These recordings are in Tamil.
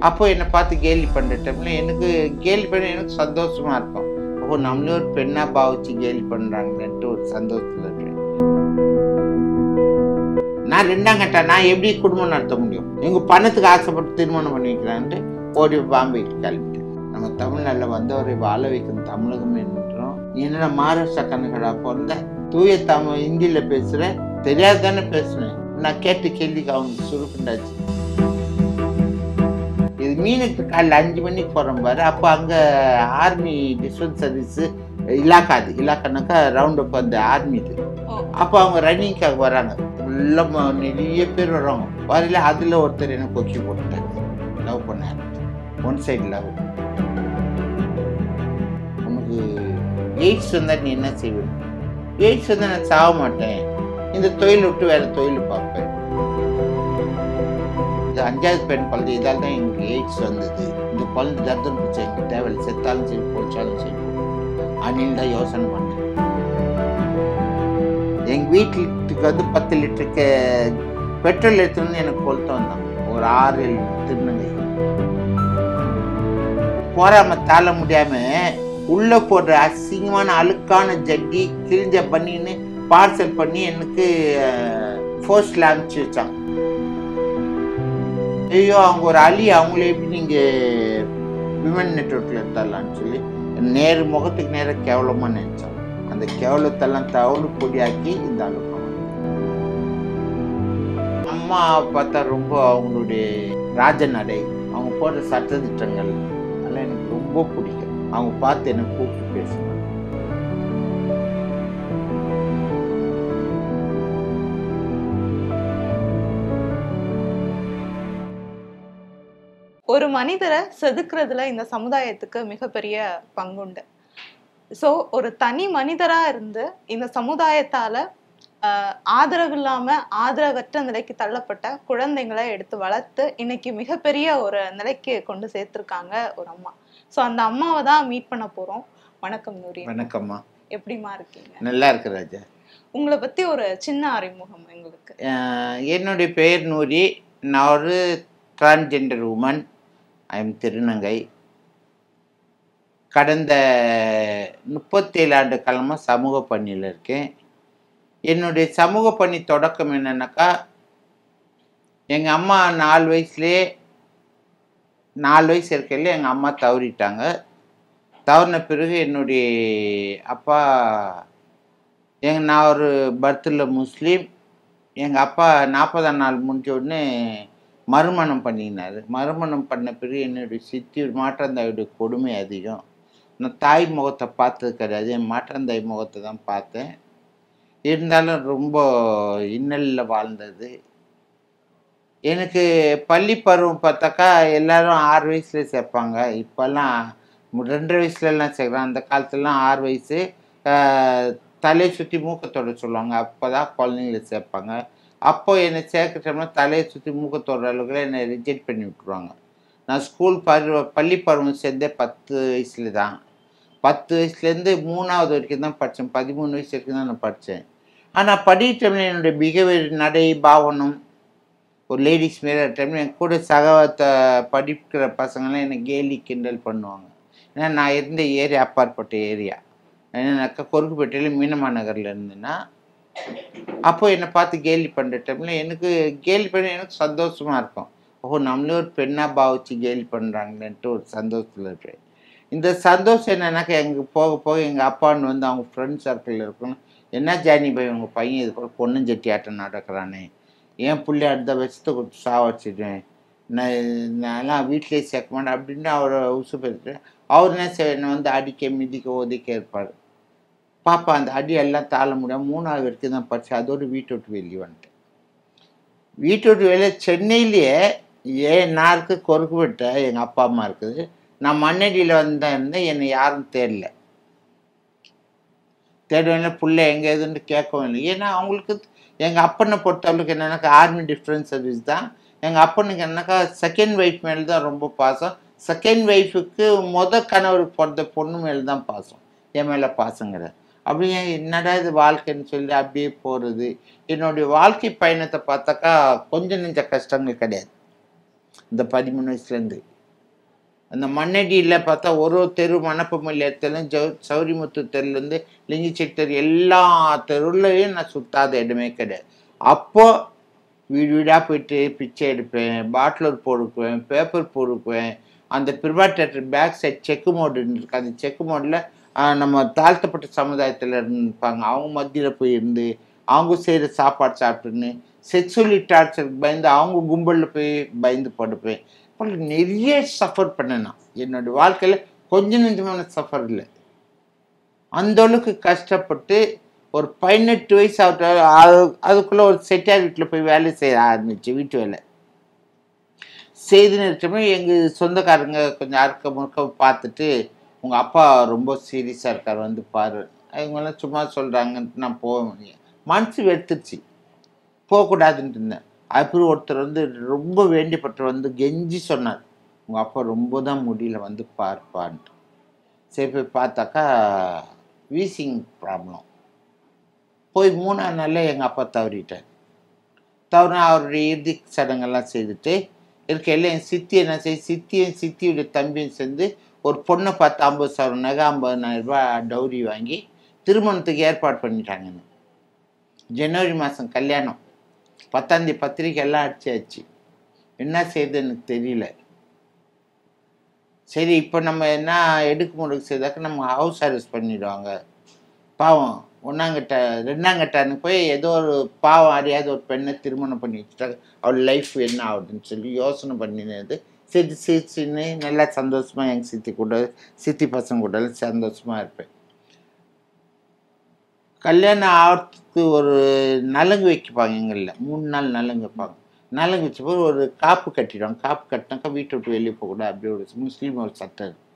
அப்போ என்னை பார்த்து கேலி பண்ணுற டைமில் எனக்கு கேலி பண்ண எனக்கு சந்தோஷமாக இருக்கும் ஓ நம்மளே ஒரு பெண்ணாக பாவிச்சு கேலி பண்ணுறாங்கன்ட்டு ஒரு சந்தோஷத்தில் இருக்கேன் நான் ரெண்டாம் கட்டா நான் எப்படி குடும்பம் நடத்த முடியும் எங்க பணத்துக்கு ஆசைப்பட்டு திருமணம் பண்ணி வைக்கிறான்ட்டு ஓடி பாம்பேக்கு கிளம்பிட்டேன் நம்ம தமிழ்நாட்டில் வந்தவரை வாழ வைக்கும் தமிழகம் என்றும் என்னோட மகாராஷ்டிரா கணக்கடா பிறந்த தூய தமிழ் ஹிந்தியில் பேசுகிறேன் தெரியாது தானே பேசுனேன் நான் கேட்ட கேள்விக்கு அவங்க சுருக்குண்டாச்சு இது மீனுக்கு காலைல அஞ்சு மணிக்கு போகிறோம் பாரு அப்போ அங்கே ஆர்மி டிஃபென்ஸ் சர்வீஸு இலாக்கா அது இலாக்கானாக்கா ரவுண்ட் அப் அந்த ஆர்மி இது அப்போ அவங்க ரன்னிங்காக வராங்க ஃபுல்லாக நிறைய பேர் வர்றாங்க வரல அதில் ஒருத்தர் என்ன கொக்கி போட்டுட்டாங்க லவ் பண்ணார் ஒன் சைடு லவ் உனக்கு எய்ட்ஸ் வந்தால் நீ என்ன செய்வேன் எய்ட்ஸ் வந்தால் நான் சாக மாட்டேன் இந்த தொழில் விட்டு வேறு தொழில் பார்ப்பேன் இது அஞ்சாவது பெண் குழந்தை இதால் தான் எங்களுக்கு எய்ட்ஸ் வந்தது இந்த குழந்தை தர்தம் பிடிச்ச எங்களுக்கு தேவையில்லை செத்தாலும் சரி பொழிச்சாலும் சரி அணில் தான் யோசனை பண்ணேன் எங்கள் வீட்டுக்கு வந்து பத்து லிட்டருக்கு பெட்ரோல் எடுத்துன்னு வந்து எனக்கு கொளுத்த வந்தான் ஒரு ஆறு ஏழு திருநங்கை போறாம தாழ முடியாம உள்ள போடுற அசிங்கமான அழுக்கான ஜட்டி கிழிஞ்ச பண்ணின்னு பார்சல் பண்ணி எனக்கு போஸ்ட்ல அனுப்பிச்சு வச்சான் ஐயோ அவங்க ஒரு அலி அவங்கள எப்படி நீங்க விமன் நெட்ஒர்க்ல எடுத்துடலாம்னு சொல்லி நேரு முகத்துக்கு நேரம் கேவலமா நினைச்சான் அந்த கேவலத்தெல்லாம் தவறு பொடியாக்கி இந்த அளவுக்கு அம்மா பார்த்தா ரொம்ப அவங்களுடைய ராஜநடை அவங்க போடுற சட்ட திட்டங்கள் அதெல்லாம் எனக்கு ரொம்ப பிடிக்கும் அவங்க பார்த்து என்னை கூப்பிட்டு பேசுவாங்க ஒரு மனிதரை செதுக்குறதுல இந்த சமுதாயத்துக்கு மிகப்பெரிய பங்குண்டு ஸோ ஒரு தனி மனிதரா இருந்து இந்த சமுதாயத்தால ஆஹ், ஆதரவு இல்லாம ஆதரவற்ற நிலைக்கு தள்ளப்பட்ட குழந்தைங்களை எடுத்து வளர்த்து இன்னைக்கு மிகப்பெரிய ஒரு நிலைக்கு கொண்டு சேர்த்திருக்காங்க ஒரு அம்மா ஸோ அந்த அம்மாவை தான் மீட் பண்ண போறோம் வணக்கம் நூரி வணக்கம்மா எப்படிமா இருக்கீங்க நல்லா இருக்கு ராஜா உங்களை பத்தி ஒரு சின்ன அறிமுகம் எங்களுக்கு அஹ் என்னுடைய பெயர் நூரி நான் ஒரு டிரான்ஜெண்டர் உமன் ஐ எம் திருநங்கை கடந்த முப்பத்தேழு ஆண்டு காலமாக சமூக பணியில் இருக்கேன் என்னுடைய சமூக பணி தொடக்கம் என்னன்னாக்கா எங்கள் அம்மா நாலு வயசுலேயே நாலு வயசு இருக்கையில் எங்கள் அம்மா தவறிட்டாங்க தவறின பிறகு என்னுடைய அப்பா எங்க நான் ஒரு பர்த்தில் முஸ்லீம் எங்கள் அப்பா நாற்பதாம் நாள் முடிஞ்ச உடனே மறுமணம் பண்ணினார் மறுமணம் பண்ண பிறகு என்னுடைய சித்தி மாற்றந்தாயுடைய கொடுமை அதிகம் நான் தாய் முகத்தை பார்த்தது கிடையாது என் மாற்றந்தாய் முகத்தை தான் பார்த்தேன் இருந்தாலும் ரொம்ப இன்னலில் வாழ்ந்தது எனக்கு பள்ளி பருவம் பார்த்தாக்கா எல்லாரும் ஆறு வயசுல சேர்ப்பாங்க இப்போல்லாம் ரெண்டு வயசுலலாம் சேர்க்குறாங்க அந்த காலத்துலலாம் ஆறு வயசு ஆஹ், தலையை சுற்றி மூக்கத்தோட சொல்லுவாங்க அப்போ தான் குழந்தைங்கள சேர்ப்பாங்க அப்போ என்னை சேர்க்கிட்டோம்னா தலையை சுற்றி மூக்கத்தோட அளவுக்கு என்னை ரிஜெக்ட் பண்ணி விட்ருவாங்க நான் ஸ்கூல் பருவ பள்ளி பருவம் சேர்ந்தே பத்து வயசுல தான் பத்து வயசுலேருந்து மூணாவது வரைக்கும் தான் படித்தேன் பதிமூணு வயசு வரைக்கும் தான் நான் படித்தேன் ஆனால் படிக்கிற டைமில் என்னுடைய பிஹேவியர் நடை பாவனம் ஒரு லேடிஸ் மாரி டைமில் என் கூட சக த- படிக்கிற பசங்களாம் என்னை கேலி கிண்டல் பண்ணுவாங்க ஏன்னா நான் இருந்த ஏரியா அப்பாற்பட்ட ஏரியா என்னன்னாக்கா கொருக்குப்பேட்டையில் மீனமா நகரில் இருந்தேன்னா அப்போ என்னை பார்த்து கேலி பண்ணுற டைமில் எனக்கு கேலி பண்ண எனக்கு சந்தோஷமாக இருக்கும் ஓ நம்மளே ஒரு பெண்ணாக பாவிச்சு கேலி பண்ணுறாங்களேன்ட்டு ஒரு சந்தோஷத்தில் இருப்பேன் இந்த சந்தோஷம் என்னன்னாக்கா எங்கள் போக போக எங்கள் அப்பான்னு வந்து அவங்க ஃப்ரெண்ட் சர்க்கிளில் இருக்கணும் என்ன ஜானி பாய் உங்கள் பையன் இது போல் பொண்ணும் ஜட்டி ஆட்டம் நடக்கிறானே ஏன் பிள்ளை அடுத்த வருஷத்தை கொடுத்து சாவடிச்சிடுவேன் நான் நான்லாம் வீட்டிலேயே சேர்க்க மாட்டேன் அப்படின்னு அவரை உசு பெற்று அவர் என்ன செய்வார் என்னை வந்து அடிக்க மிதிக்க ஒதுக்க இருப்பார் பாப்பா அந்த அடி எல்லாம் தாழ முடியாம மூணாவது வரைக்கும் தான் படித்தேன் அதோடு வீட்டை விட்டு வெளியே வந்துட்டேன் வீட்டை விட்டு வெளியே சென்னையிலேயே ஏன் நான் இருக்கு கொறுக்கு விட்ட எங்கள் அப்பா அம்மா இருக்குது நான் மண்ணடியில் வந்தேன் இருந்தேன் என்னை யாரும் தேடல தேடுவேன் புள்ள எங்கே எதுன்னு கேட்கவும் இல்லை ஏன்னா அவங்களுக்கு எங்கள் அப்பனை பொறுத்தவரைக்கும் என்னன்னாக்கா ஆர்மி டிஃபரன்ஸ் சர்வீஸ் தான் எங்கள் அப்பனுக்கு என்னக்கா செகண்ட் ஒய்ஃப் மேலே தான் ரொம்ப பாசம் செகண்ட் ஒய்ஃபுக்கு முத கணவருக்கு பிறந்த பொண்ணு மேலே தான் பாசம் என் மேலே பாசம் கிடையாது அப்படியே என்னடா இது வாழ்க்கைன்னு சொல்லி அப்படியே போகிறது என்னுடைய வாழ்க்கை பயணத்தை பார்த்தாக்கா கொஞ்சம் நெஞ்ச கஷ்டங்கள் கிடையாது இந்த பதிமூணு வயசுலேருந்து அந்த மண்ணடியில் பார்த்தா ஒரு ஒரு தெரு மணப்பமல்லி இடத்துலையும் ஜவு சௌரிமுத்து தெருலேருந்து லிங்கிச்செட் தெரு எல்லா தெருவுலையும் நான் சுத்தாத இடமே கிடையாது அப்போ வீடு வீடாக போயிட்டு பிச்சை எடுப்பேன் பாட்டிலர் பொறுக்குவேன் பேப்பர் பொறுக்குவேன் அந்த பிரிவாட் தேட்டர் பேக் சைட் செக்கு மோடு இருக்கு அந்த செக்கு மோடில் நம்ம தாழ்த்தப்பட்ட சமுதாயத்தில் இருப்பாங்க அவங்க மத்தியில் போய் இருந்து அவங்க செய்கிற சாப்பாடு சாப்பிட்டுன்னு செக்ஸுவலி டார்ச்சருக்கு பயந்து அவங்க கும்பலில் போய் பயந்து படுப்பேன் இப்போ நிறைய சஃபர் பண்ணேன் நான் என்னோட வாழ்க்கையில் கொஞ்சம் நெஞ்சமான சஃபர் இல்லை அந்த அளவுக்கு கஷ்டப்பட்டு ஒரு பதினெட்டு வயசு ஆகட்டும் அது அதுக்குள்ளே ஒரு செட்டியார் வீட்டில் போய் வேலை செய்ய ஆரம்பிச்சு வீட்டு வேலை செய்து நிறுத்தமே எங்கள் சொந்தக்காரங்க கொஞ்சம் அறுக்க முறுக்க பார்த்துட்டு உங்கள் அப்பா ரொம்ப சீரியஸாக இருக்கார் வந்து பாரு அவங்களாம் சும்மா சொல்கிறாங்கன்ட்டு நான் போவேன் மனசு வெறுத்துருச்சு போகக்கூடாதுன்ட்டு இருந்தேன் அப்புறம் ஒருத்தர் வந்து ரொம்ப வேண்டியப்பட்டவர் வந்து கெஞ்சி சொன்னார் உங்கள் அப்பா ரொம்ப தான் முடியல வந்து பார்ப்பான்ட்டு சரி போய் பார்த்தாக்கா வீசிங் ப்ராப்ளம் போய் மூணாவது நாளில் எங்கள் அப்பா தவறிட்டார் தவறு அவருடைய இறுதி சடங்கெல்லாம் செய்துட்டு இருக்கையில் என் சித்தி என்ன செய்ய சித்தியும் சித்தியுடைய தம்பியும் சேர்ந்து ஒரு பொண்ணை பார்த்து ஐம்பது சவரம் நகை ஐம்பதனாயிரம் ரூபாய் டௌரி வாங்கி திருமணத்துக்கு ஏற்பாடு பண்ணிட்டாங்கன்னு ஜனவரி மாதம் கல்யாணம் பத்தாந்தேதி பத்திரிக்கை எல்லாம் அடிச்சாச்சு என்ன செய்யுது எனக்கு தெரியல சரி இப்போ நம்ம என்ன எடுக்க முடுக்கு செய்தாக்க நம்ம ஹவுஸ் அரெஸ்ட் பண்ணிடுவாங்க பாவம் ஒன்றாங்கிட்ட ரெண்டாங்கிட்டான்னு போய் ஏதோ ஒரு பாவம் அறியாத ஒரு பெண்ணை திருமணம் பண்ணி வச்சுட்டாங்க அவள் லைஃப் என்ன ஆகுதுன்னு சொல்லி யோசனை பண்ணினது சரி சிரிச்சுன்னு நல்லா சந்தோஷமாக எங்கள் சித்தி கூட சித்தி பசங்க கூட சந்தோஷமாக இருப்பேன் கல்யாணம் ஆகிறதுக்கு ஒரு நலங்கு வைக்கப்பாங்க எங்களில் மூணு நாள் நலங்கு வைப்பாங்க நலங்கு வச்ச போது ஒரு காப்பு கட்டிடுவாங்க காப்பு கட்டினாக்கா வீட்டை விட்டு வெளியே போகக்கூடாது அப்படி ஒரு முஸ்லீம் ஒரு சட்டம் இருக்கு.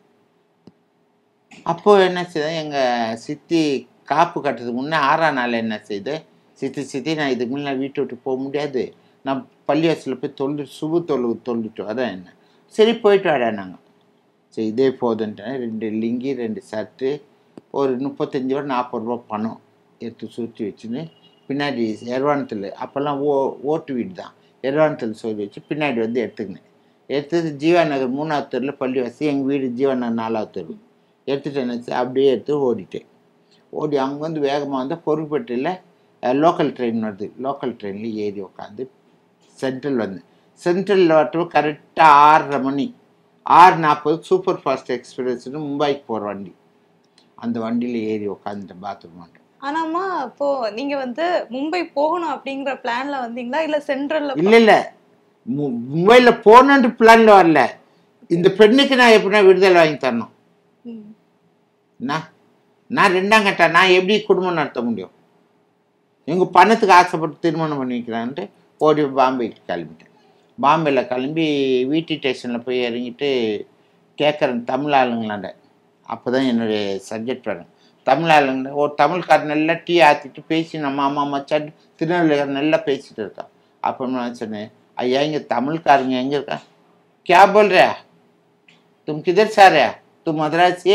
அப்போ என்ன செய்த எங்கள் சித்தி காப்பு கட்டுறதுக்கு முன்னே ஆறாம் நாள் என்ன செய்து சித்தி சித்தி நான் இதுக்கு முன்னே வீட்டை விட்டு போக முடியாது நான் பள்ளிவாசலில் போய் தொழு சுபு தொழு தொழுட்டு வரேன் என்ன சரி போயிட்டு வாடா நாங்கள் சரி இதே போதுன்ட்டேன் ரெண்டு லிங்கி ரெண்டு ஷர்ட்டு ஒரு முப்பத்தஞ்சு ரூபா நாற்பது ரூபா பணம் எடுத்து சுற்றி வச்சுன்னு பின்னாடி எர்வானத்தில் அப்போல்லாம் ஓ ஓட்டு வீடு தான் எர்வானத்தில் சொல்லி வச்சு பின்னாடி வந்து எடுத்துக்கினேன் எடுத்தது ஜீவா நகர் மூணாவது தெருவில் பள்ளிவாசி எங்கள் வீடு ஜீவா நகர் நாலாவது தெரு எடுத்துட்டு என்ன செய்ய, அப்படியே எடுத்து ஓடிட்டேன் ஓடி அங்கே வந்து வேகமாக வந்து பொறுப்பேட்டையில் லோக்கல் ட்ரெயின் வருது லோக்கல் ட்ரெயினில் ஏறி உட்காந்து சென்ட்ரல் வந்து சென்ட்ரலில் வரட்டும் கரெக்டாக ஆறரை மணி ஆறு நாற்பது சூப்பர் ஃபாஸ்ட் எக்ஸ்பிரஸ்னு மும்பைக்கு போகிற வண்டி அந்த வண்டியில் ஏறி உட்காந்துட்டேன் பாத்ரூம் ஆனாமா இப்போ நீங்க வந்து மும்பை போகணும் அப்படிங்கிற பிளான்ல வந்தீங்களா இல்ல சென்ட்ரல்ல இல்லை இல்லை மும்பையில் போகணுன்ட்டு பிளானில் வரல இந்த பெண்ணுக்கு நான் எப்படின்னா விடுதலை வாங்கி தரணும் ம். நான் நான் ரெண்டாம் கட்டா நான் எப்படி குடும்பம் நடத்த முடியும் எங்கள் பணத்துக்கு ஆசைப்பட்டு திருமணம் பண்ணி வைக்கிறான்ட்டு ஓடி பாம்பேக்கு கிளம்பிட்டேன் பாம்பேயில் கிளம்பி வீட்டு ஸ்டேஷனில் போய் இறங்கிட்டு கேட்குறேன் தமிழ் ஆளுங்களாண்ட அப்போ தான் என்னுடைய சப்ஜெக்ட் வரும் தமிழ் ஆளுங்க ஒரு தமிழ்காரன் நல்லா டீ ஆற்றிட்டு பேசி நம்ம அம்மா மச்சான் திருநெல்வேலிக்காரன் நல்லா பேசிட்டு இருக்கான் அப்போ நான் சொன்னேன் ஐயா இங்கே தமிழ்காரங்க எங்கே இருக்கா क्या बोल रहे हैं तुम किधर से आ रहे हैं तुम मद्रास से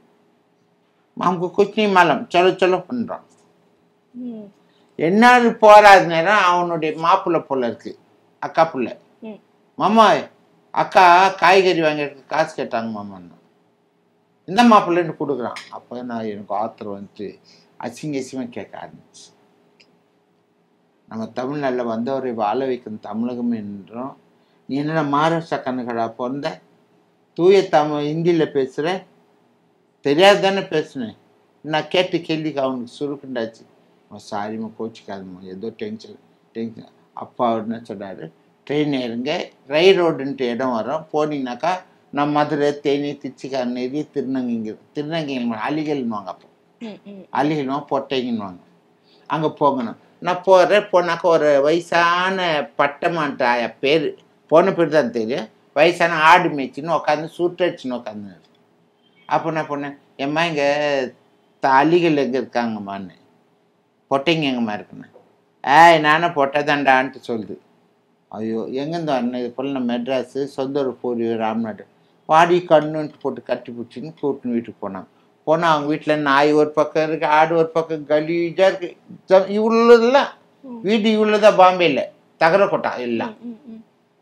हमको कुछ नहीं मालूम चलो चलो பண்ணுறான் ம். என்னாரு போராத நேரம் அவனுடைய மாப்பிள்ளை போல இருக்கு அக்கா புள்ள ம். மாமா அக்கா காய்கறி வாங்கிறதுக்கு காசு கேட்டாங்க மாமான்னு இந்த மாப்பிள்ளைன்னு கொடுக்குறான் அப்போ நான் எனக்கு ஆத்திரம் வந்துட்டு அசிங்க அசிங்கமாக கேட்க ஆரம்பிச்சு நம்ம தமிழ்நாட்டில் வந்தவரை வாழ வைக்கும் தமிழகம் என்றும் நீ என்னடா மகாராஷ்டிரா கணக்கடா பிறந்த தூய தமிழ் ஹிந்தியில் பேசுகிற தெரியாது தானே பேசுனேன் நான் கேட்ட கேள்விக்கு அவனுக்கு சுருக்குண்டாச்சு சாரிம்மா கோச்சிக்காதம்மா ஏதோ டென்ஷன் டென்ஷன் அப்பா அவர் என்ன சொன்னார் ட்ரெயின் ஏறுங்க ரயில் ரோடுன்ட்டு இடம் வரும் போனீங்கன்னாக்கா நான் மதுரை தேனி திருச்சிக்காரநேரி திருநங்கை திருநங்கை அலிகள்னுவாங்க அப்போ ம், ம். அலிகள்னுவாங்க பொட்டைங்கன்னுவாங்க அங்கே போகணும் நான் போகிறேன் போனாக்கா ஒரு வயசான பட்டமாட்ட ஆயா பேர் போன பேர் தான் தெரியும் வயசான ஆடு மேய்ச்சின்னு உட்காந்து சுட்டடிச்சுன்னு உட்காந்து அப்போ நான் பொண்ணேன் எம்மா இங்கே அலிகள் எங்கே இருக்காங்கம்மான்னு பொட்டைங்க எங்கம்மா இருக்குன்னு ஏய் நானும் பொட்டை தாண்டான்ட்டு சொல்லுது ஐயோ எங்கேருந்து வரணும் இது போல் நான் மெட்ராஸு சொந்த ஊர் பூரி ராம்நாடு வாடி கண்ணுன்ட்டு போட்டு கட்டி பிடிச்சின்னு கூட்டின்னு வீட்டுக்கு போனாங்க போனால் அவங்க வீட்டில் நாய் ஒரு பக்கம் இருக்குது ஆடு ஒரு பக்கம் கலீஜாக இருக்குது இவ்வளோதெல்லாம் ம். வீடு இவ்வளோ தான் பாம்பேயில் தகர கொட்டா எல்லாம் ம், ம், ம்.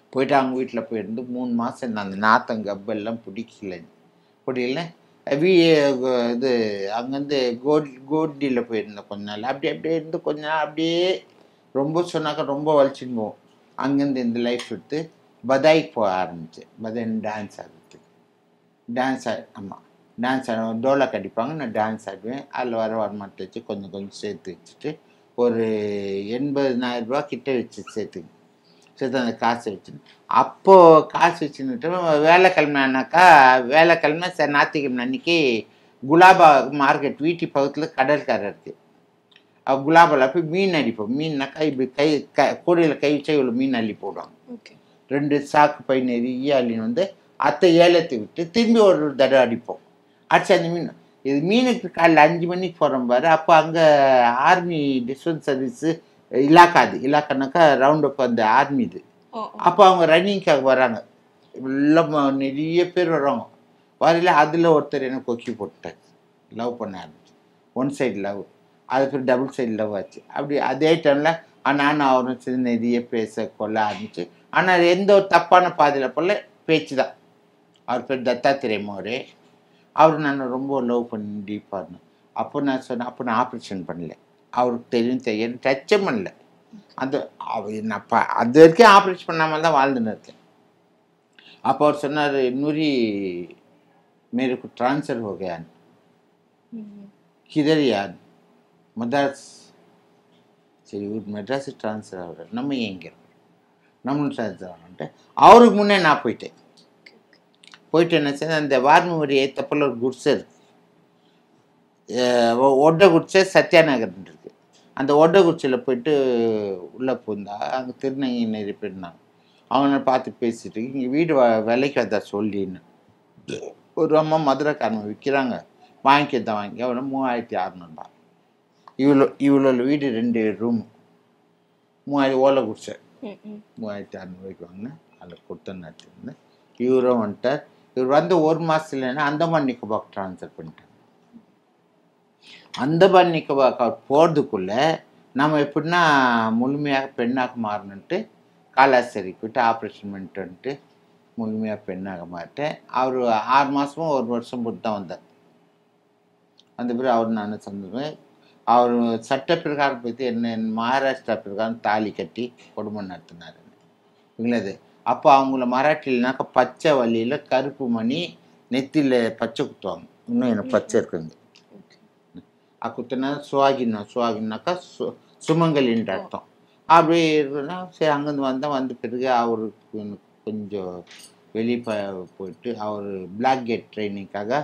போயிட்டு அவங்க வீட்டில் போயிருந்து மூணு மாதம் அந்த நாத்தம் கப்பெல்லாம் பிடிக்கல பிடிக்கல வீ இது அங்கேருந்து கோட் கோட்டியில் போயிருந்தேன் கொஞ்ச நாள் அப்படி அப்படியே இருந்து கொஞ்ச நாள் அப்படியே ரொம்ப சொன்னாக்கா ரொம்ப வலிச்சுன்னு போவோம் அங்கேருந்து இந்த லைஃப் எடுத்து பதாய்க்கு போக ஆரம்பிச்சேன் பதாய் டான்ஸ் ஆடுறதுக்கு டான்ஸ் ஆ ஆமாம் டான்ஸ் ஆட டோலா கடிப்பாங்க நான் டான்ஸ் ஆடுவேன் அதில் வர வருமானத்தை வச்சு கொஞ்சம் கொஞ்சம் சேர்த்து வச்சுட்டு ஒரு எண்பதுனாயிரம் ரூபா கிட்ட வச்சு சேர்த்துங்க சேர்த்து அந்த காசை வச்சு அப்போது காசு வச்சுன்னுட்டு வேலைக்கிழமை ஆனாக்கா வேலைக்கிழமை சார் ஞாயிற்றுக்கிழமை அன்னைக்கு குலாபா மார்க்கெட் வீட்டு பக்கத்தில் கடற்கரை இருக்குது அவ குலாபாவில் போய் மீன் அடிப்போம் மீன்னாக்கா இப்படி கை க கூடையில் கை வச்சா இவ்வளோ மீன் அள்ளி போடுவாங்க ஓகே ரெண்டு சாக்கு பை நிறைய அள்ளின்னு வந்து அத்தை ஏலத்தை விட்டு திரும்பி ஒரு தடவை அடிப்போம் அடிச்சு அந்த மீன் இது மீனுக்கு காலைல அஞ்சு மணிக்கு போகிறோம் பாரு அப்போ அங்கே ஆர்மி டிஃபென்ஸ் சர்வீஸு இலாக்காது இலாக்கானாக்கா ரவுண்ட் அப் அந்த ஆர்மி இது ஓ அப்போ அவங்க ரன்னிங்காக வராங்க எல்லாம் நிறைய பேர் வர்றாங்க வரையில அதில் ஒருத்தர் எனக்கு கொக்கி போட்டார் லவ் பண்ண ஆரம்பிச்சு ஒன் சைடு லவ் அதுக்கு டபுள் சைடு லவ் ஆச்சு அப்படி அதே டைமில் நானும் அவரும் சேர்ந்து நிறைய பேச கொள்ள ஆரம்பிச்சு ஆனால் எந்த ஒரு தப்பான பாதையில் போல பேச்சு தான் அவர் பேர் தத்தாத்திரேயம் அவரு அவர் நான் ரொம்ப லவ் பண்ணி டீப்பாக இருந்தேன் அப்போ நான் சொன்னேன் அப்போ நான் ஆப்ரேஷன் பண்ணல அவருக்கு தெரியும் தெரியும் டச்சே பண்ணல அந்த அவர் நான் ப அது வரைக்கும் ஆப்ரேஷன் பண்ணாமல் தான் வாழ்ந்துன்னு இருக்கேன் அப்போ அவர் சொன்னார் நூரி मेरे को ट्रांसफर हो गया ம். किधर यार மദ്രാஸ் சரி இவர் மெட்ராஸு ட்ரான்ஸ்ஃபர் ஆகிறார் நம்ம ஏன் இங்கே இருக்கோம் நம்மளும் ட்ரான்ஸ்ஃபர் ஆகணுன்ட்டு அவருக்கு முன்னே நான் போயிட்டேன் போயிட்டு என்ன செய்ய அந்த வார்மூரி ஏத்தப்பல ஒரு குட்ஸ் இருக்கு அஹ் ஒ- ஒட்டை குடிச்சை சத்யாநகர் இருக்கு அந்த ஒட்டை குடிச்சியில் போயிட்டு உள்ளே பூந்தா அங்கே திருநங்கை நிறைய பேர் இருந்தாங்க அவங்கள பார்த்து பேசிட்டு இங்கே வீடு வ- விலைக்கு வந்தா சொல்லின்னு ஒரு அம்மா மதுரைக்காரங்க விற்கிறாங்க வாங்கிக்கதான் வாங்கி அவ்வளோ மூவாயிரத்தி அறநூறுபா இவ்வளோ இவ்வளோ வீடு ரெண்டு ரூம் மூவாயிரம் ஓலை குடிச்சை ம், ம். மூவாயிரத்தி அறநூறுவாய்க்கு வாங்கினேன் அதில் கொடுத்து நட்டுருந்தேன் இவரும் வந்துட்டார் இவர் வந்து ஒரு மாதத்துலன்னா அந்தமான் நிக்கோபாக் ட்ரான்ஸ்ஃபர் பண்ணிட்டாங்க அந்தமான் நிக்கோபாக் அவர் போகிறதுக்குள்ளே நம்ம எப்படின்னா முழுமையாக பெண்ணாக மாறணுன்ட்டு காலாசரி போயிட்டு ஆப்ரேஷன் பண்ணிட்டு வந்துட்டு முழுமையாக பெண்ணாக மாட்டேன் அவர் ஆறு மாதமும் ஒரு வருஷம் போட்டு தான் வந்தார் அந்த பிறகு அவர் நான் சொன்னது அவர் சட்ட பிரகாரம் பற்றி என்ன மகாராஷ்டிரா பிரகாரம் தாலி கட்டி குடும்பம் நடத்தினார் இங்களது அப்போ அவங்கள மராட்டிலனாக்கா பச்சை வழியில் கருப்பு மணி நெத்தியில் பச்சை குத்துவாங்க இன்னும் எனக்கு பச்சை இருக்குங்க ஆ குத்துனா சுவாகினா சுவாகினாக்கா சு சுமங்கலின்ற அர்த்தம் அப்படி இருக்குன்னா சரி அங்கேருந்து வந்தால் வந்த பிறகு அவருக்கு எனக்கு கொஞ்சம் வெளியே போயிட்டு அவர் பிளாக் கேட் ட்ரைனிங்காக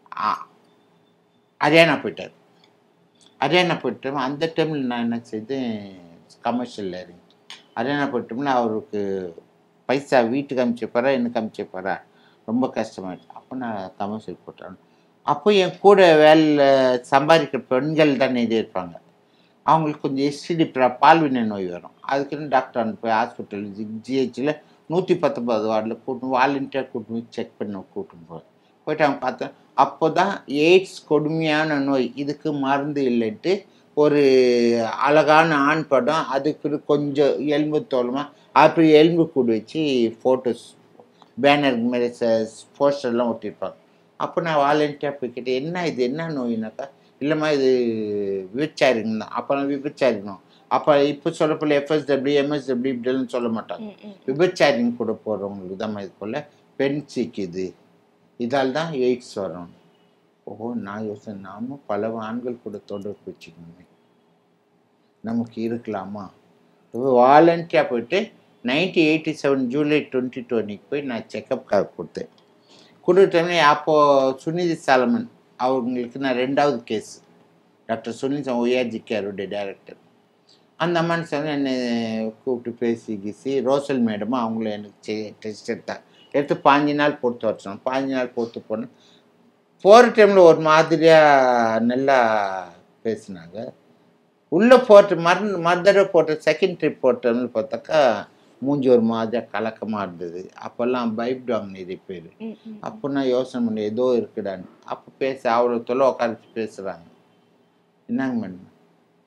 ஹரியானா போயிட்டார் ஹரியானா போயிட்டு அந்த டைமில் நான் என்ன செய்தேன் கமர்ஷியலில் இறங்கி ஹரியானா போயிட்டோம்னா அவருக்கு பைசா வீட்டுக்கு அனுப்பிச்சப்பாரா எனக்கு அனுப்பிச்சப்பாரா ரொம்ப கஷ்டமாயிடுச்சு அப்போ நான் கமர்ஷியல் போட்டேன் அப்போ என் கூட வேலையில் சம்பாதிக்கிற பெண்கள் தானே இது இருப்பாங்க அவங்களுக்கு கொஞ்சம் எஸ்டிடி பால்வினை நோய் வரும் அதுக்குன்னு டாக்டர் அனுப்பி ஹாஸ்பிட்டல் ஜிஹெச்சில் நூற்றி பத்தொம்பது வார்டில் கூட்டும் வாலண்டியர் கூட்டு போய் செக் பண்ண கூட்டும் போய் போயிட்டு அவங்க பார்த்தேன் அப்போ தான் எய்ட்ஸ் கொடுமையான நோய் இதுக்கு மருந்து இல்லைன்ட்டு ஒரு அழகான ஆண் படம் அதுக்கு கொஞ்சம் எலும்பு தோலுமா அப்படி எலும்பு கூடு வச்சு ஃபோட்டோஸ் பேனர் மாரி போஸ்டர்லாம் ஒட்டியிருப்பாங்க அப்போ நான் வாலண்டியர் போய் கேட்டேன் என்ன இது என்ன நோயினாக்கா இல்லைம்மா இது விபச்சாரிங்க தான் அப்போ நான் விபச்சாரிக்கணும் அப்போ இப்போ சொல்லப்போல எஃப்எஸ்டபிள்யூ எம்எஸ்டபிள்யூ இப்படிலாம் சொல்ல மாட்டாங்க ம், ம். விபச்சாரிங்க கூட போகிறவங்களுக்கு தான் இது போல் பெண் சிக்குது இதால் தான் எய்ட்ஸ் வரும் ஓஹோ நான் யோசனை நாமும் பல ஆண்கள் கூட தொடர்பு வச்சுக்கணுமே நமக்கு இருக்கலாமா வாலண்டியாக போயிட்டு nineteen eighty seven July twenty டுவெண்ட்டிக்கு போய் நான் செக்கப் கார்டு கொடுத்தேன் கொடுத்தோடனே அப்போது சுனிதி சாலமன் அவங்களுக்கு நான் ரெண்டாவது கேஸ் டாக்டர் சுனில் ஒய்ஆர்ஜி கேருடைய டைரக்டர் அந்த அம்மான்னு சொன்ன என்னை கூப்பிட்டு பேசி கீசி ரோசல் மேடமும் அவங்கள எனக்கு டெஸ்ட் எடுத்தாங்க எடுத்து பாஞ்சு நாள் பொறுத்து வர சொன்னோம் பாஞ்சு நாள் பொறுத்து போனேன் போகிற டைமில் ஒரு மாதிரியாக நல்லா பேசினாங்க உள்ளே போட்டு மறு மறுதடவை போட்ட செகண்ட் ட்ரிப் போட்ட டைமில் பார்த்தாக்கா மூஞ்சி ஒரு மாதிரியாக கலக்கமாக இருந்தது அப்போல்லாம் பயப்படுவாங்க நிறைய பேர் ம், ம். அப்போ நான் யோசனை பண்ணி ஏதோ இருக்குடான்னு அப்போ பேச அவ்வளோ தொலை உட்காந்து பேசுகிறாங்க என்னங்க மேடம்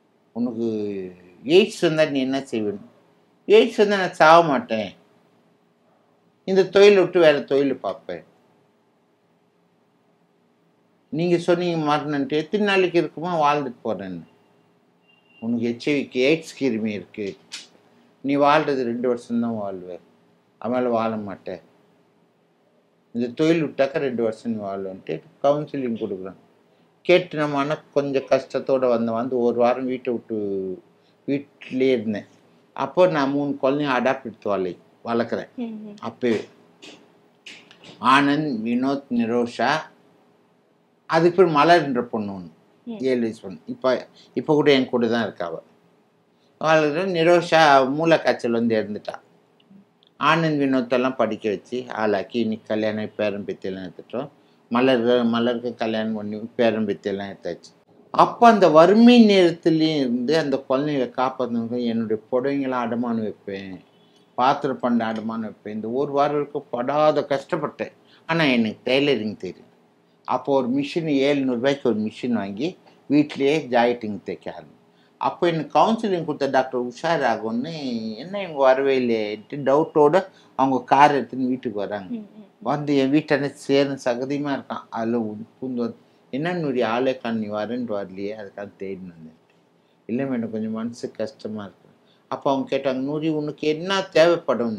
உனக்கு எய்ட்ஸ் வந்தால் நீ என்ன செய்வேன் எய்ட்ஸ் வந்தால் நான் சாக மாட்டேன் இந்த தொழில் விட்டு வேற தொழில் பார்ப்பேன் நீங்க சொன்னீங்க மரணன்ட்டு எத்தனை நாளைக்கு இருக்குமோ வாழ்ந்துட்டு போறேன்னு உனக்கு ஹெச்ஐவிக்கு எய்ட்ஸ் கிருமி இருக்கு நீ வாழ்றது ரெண்டு வருஷம்தான் வாழ்வ அவனால வாழ மாட்டேன் இந்த தொழில் விட்டாக்கா ரெண்டு வருஷம் நீ வாழ்வன்ட்டு கவுன்சிலிங் கொடுக்குறான் கேட்டு நம்ம ஆனால் கொஞ்சம் கஷ்டத்தோட வந்தேன் வந்து ஒரு வாரம் வீட்டை விட்டு வீட்டிலே இருந்தேன் அப்போ நான் மூணு குழந்தைங்க அடாப்ட் எடுத்து வளை வளர்க்குறேன் ம், ம். அப்பவே ஆனந்த் வினோத் நிரோஷா அதுக்கு பேர் மலர்ன்ற பொண்ணு ஒன்று ம். ஏழு வயசு பொண்ணு இப்போ இப்போ கூட என் கூட தான் இருக்கா அவள் வளர்க்குற நிரோஷா மூளை காய்ச்சல் வந்து இறந்துட்டா ஆனந்த் வினோத்தெல்லாம் படிக்க வச்சு ஆளாக்கி இன்னைக்கு கல்யாணம் பேரன் பேத்தியெல்லாம் எடுத்துட்டோம் மலருக்கு மலருக்கு கல்யாணம் பண்ணி பேரன் பேத்தியெல்லாம் எடுத்தாச்சு அப்போ அந்த வறுமை நேரத்துலேயும் இருந்து அந்த குழந்தைகளை காப்பாற்றணுங்க என்னுடைய புடவைங்களாம் அடமானம் வைப்பேன் பாத்திரம் பண்ண அடமானம் வைப்பேன் இந்த ஒரு வாரம் வரைக்கும் படாத கஷ்டப்பட்டேன் ஆனால் எனக்கு டெய்லரிங் தெரியும் அப்போ ஒரு மிஷின் ஏழ்நூறுபாய்க்கு ஒரு மிஷின் வாங்கி வீட்டிலேயே ஜாயிட்டிங் தைக்க ஆரம்பிச்சேன் அப்போ எனக்கு கவுன்சிலிங் கொடுத்த டாக்டர் உஷா ராகவன்னு என்ன இவங்க வரவே இல்லைன்ட்டு டவுட்டோட அவங்க கார் எடுத்துன்னு வீட்டுக்கு வராங்க ம், ம். வந்து என் வீட்டான சேரும் சகதியமாக இருக்கான் அதில் பூந்து வந்து என்ன நூறி ஆளே காண் நீ வரேன்ட்டு வரலையே அதுக்காக தேடின்னு வந்தேன் இல்லை மேடம் கொஞ்சம் மனசு கஷ்டமாக இருக்கு அப்போ அவங்க கேட்டாங்க நூறி உனக்கு என்ன தேவைப்படும்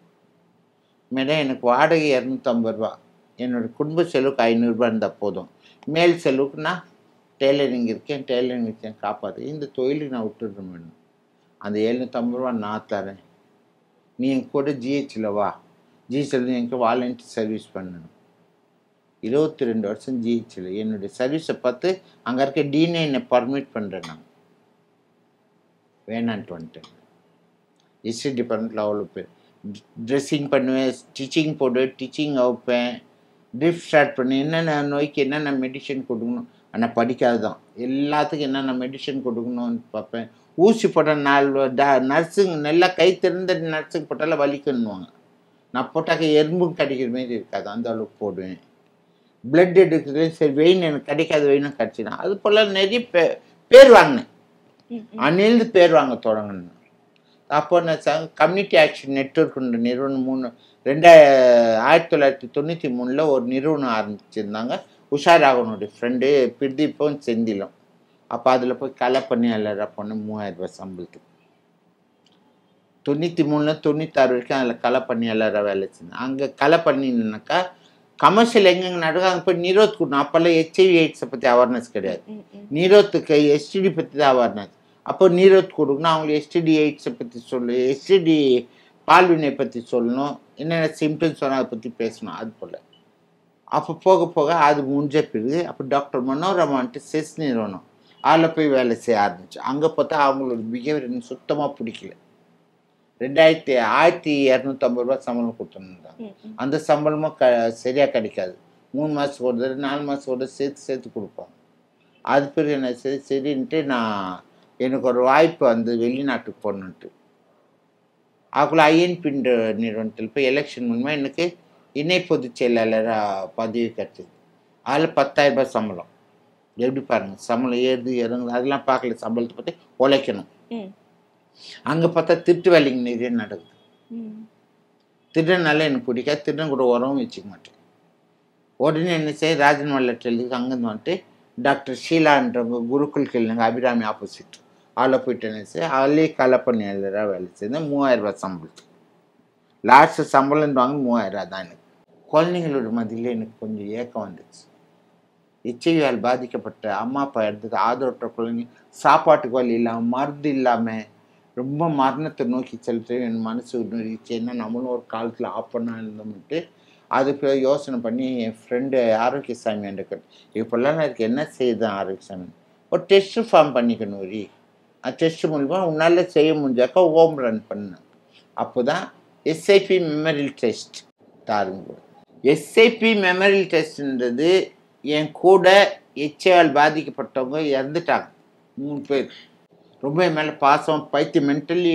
மேடம் எனக்கு வாடகை இரநூத்தம்பது ரூபா என்னோட குடும்ப செலவுக்கு ஐநூறுரூபா இருந்தால் போதும் மேல் செலவுக்கு நான் டெய்லரிங் இருக்கேன் டெய்லரிங் வச்சேன் காப்பாற்று இந்த தொழிலுக்கு நான் விட்டுடுறேன் மேடம் அந்த எழுநூற்றம்பது ரூபா நான் தரேன் நீ என் கூட ஜிஹெச்சில் வா ஜிஹெச்சில் எனக்கு வாலண்டியர் சர்வீஸ் பண்ணணும் இருபத்தி ரெண்டு வருஷம் ஜிஹெச்சில் என்னுடைய சர்வீஸை பார்த்து அங்கே இருக்க டீனே என்னை பர்மிட் பண்ணுறேன் நான் வேணான்ட்டு வந்துட்டேன் ஹிஸ்ட்ரி டிபார்ட்மெண்ட்டில் அவ்வளோ பேர் ட்ரெஸ்ஸிங் பண்ணுவேன் ஸ்டிச்சிங் போடுவேன் டீச்சிங் வைப்பேன் ட்ரிஃப்ட் ஸ்டார்ட் பண்ணி என்னென்ன நோய்க்கு என்னென்ன மெடிசன் கொடுக்கணும் ஆனால் படிக்காது தான் எல்லாத்துக்கும் என்னென்ன மெடிசன் கொடுக்கணும்னு பார்ப்பேன் ஊசி போட்ட நாலு டா நர்ஸுங்க நல்லா கை திறந்த நர்ஸுங்க போட்டாலும் வலிக்கணுவாங்க நான் போட்டாக்க எறும்பும் கடிக்கிற மாதிரி இருக்காது அந்த அளவுக்கு போடுவேன் பிளட் எடுக்கிறது சரி வெயின் எனக்கு கிடைக்காத வெயினும் கிடச்சிடும் அது போல் நிறைய பே பேர் வாங்கினேன் ம், ம். அன்னிலிருந்து பேர் வாங்க தொடங்கினேன் அப்போ நான் கம்யூனிட்டி ஆக்ஷன் நெட்ஒர்க்ன்ற நிறுவனம் மூணு ரெண்டாய ஆயிரத்தி தொள்ளாயிரத்தி தொண்ணூற்றி மூணில் ஒரு நிறுவனம் ஆரம்பிச்சிருந்தாங்க உஷா ராகவனுடைய ஃப்ரெண்டு பிரதீப்பும் செந்திலும் அப்போ அதில் போய் கலை பண்ணி எல்லாரா பொண்ணு மூவாயிரம் ரூபாய் சம்பளத்துக்கு தொண்ணூற்றி மூணில் தொண்ணூத்தாறு வரைக்கும் அதில் கலை பண்ணி எல்லாரும் வேலை செஞ்சேன் அங்கே கலை பண்ணினாக்கா கமர்ஷியல் எங்கெங்கே நடக்கும் அங்கே போய் நிரோத் கொடுக்கணும் அப்போல்லாம் ஹெச்ஐவி எய்ட்ஸை பற்றி அவேர்னஸ் கிடையாது ம், ம். நீரோத்துக்கு எஸ்டிடி பற்றி தான் அவேர்னஸ் அப்போ நீரோத் கொடுக்கணும் அவங்களுக்கு எஸ்டிடி எய்ட்ஸை பற்றி சொல்லு எஸ்டிடி பால்வினை பற்றி சொல்லணும் என்னென்ன சிம்டம்ஸ் சொன்னால் அதை பற்றி பேசணும் அது போல் அப்போ போக போக அது முடிஞ்ச பிறகு அப்போ டாக்டர் மனோரமான்ட்டு செஸ் நிறுவனம் அதில் போய் வேலை செய்ய ஆரம்பிச்சு அங்கே பார்த்தா அவங்களோட பிஹேவியர் எனக்கு சுத்தமாக பிடிக்கல ரெண்டாயிரத்தி ஆயிரத்தி இரநூத்தம்பது ரூபா சம்பளம் கொடுத்துருந்தாங்க ம், ம். அந்த சம்பளமும் க சரியாக கிடைக்காது மூணு மாதத்துக்கு ஒரு தடவை நாலு மாதத்துக்கு ஒரு தடவை சேர்த்து சேர்த்து கொடுப்பாங்க அது பிறகு என்ன சரி சரின்ட்டு நான் எனக்கு ஒரு வாய்ப்பு வந்து வெளிநாட்டுக்கு போகணுன்ட்டு அதுக்குள்ள ஐஎன்பின்ற நிறுவனத்தில் போய் எலெக்ஷன் மூலமா எனக்கு இணை பொதுச் செயலாளராக பதவி கிடைச்சது அதில் பத்தாயிரம் ரூபாய் சம்பளம் எப்படி பாருங்க சம்பளம் ஏறுது இறங்குது அதெல்லாம் பார்க்கல சம்பளத்தை பற்றி உழைக்கணும் ம், அங்கே பார்த்தா திருட்டு வேலைங்க நிறைய நடக்குது ம். திருடனால எனக்கு பிடிக்காது திருடன் கூட உரமும் வச்சுக்க மாட்டேன் உடனே என்ன செய்ய ராஜன் வல்லட்டலுக்கு அங்கேருந்து வந்துட்டு டாக்டர் ஷீலான்றவங்க குருகுல் கிழங்க அபிராமி ஆப்போசிட் அதில் போயிட்டு என்ன செய்ய அதுலேயே கலை பண்ணி எழுதுறா வேலை செய்தேன் மூவாயிரம் ரூபாய் சம்பளம் லாஸ்ட் சம்பளம் வாங்க மூவாயிரம் ரூபாய் தான் எனக்கு குழந்தைங்களோட மதியில் எனக்கு கொஞ்சம் ஏக்கம் வந்துச்சு எச்ஐவியால் பாதிக்கப்பட்ட அம்மா அப்பா எடுத்தது ஆதரவற்ற குழந்தைங்க சாப்பாட்டுக்கு வழி இல்லாமல் மருந்து இல்லாமல் ரொம்ப மரணத்தை நோக்கி செலுத்து என் மனசு நோக்கிச்சு என்ன நம்மளும் ஒரு காலத்தில் ஆஃப் பண்ணா இருந்தோம்ட்டு அதுக்கு யோசனை பண்ணி என் ஃப்ரெண்டு ஆரோக்கியசாமி என்ற இப்போல்லாம் நான் இதுக்கு என்ன செய்யுது ஆரோக்கியசாமி ஒரு டெஸ்ட் ஃபார்ம் பண்ணிக்கணும் ஒரு அந்த டெஸ்ட் மூலிமா உன்னால் செய்ய முடிஞ்சாக்கா ஹோம் ரன் பண்ணு அப்போ தான் எஸ்ஐபி மெமரியல் டெஸ்ட் தாருங்க எஸ்ஐபி மெமரியல் டெஸ்ட்ன்றது என் கூட எச்ஐஆல் பாதிக்கப்பட்டவங்க இறந்துட்டாங்க மூணு பேர் ரொம்ப என் மேலே பாசம் பைத்திய மென்டலி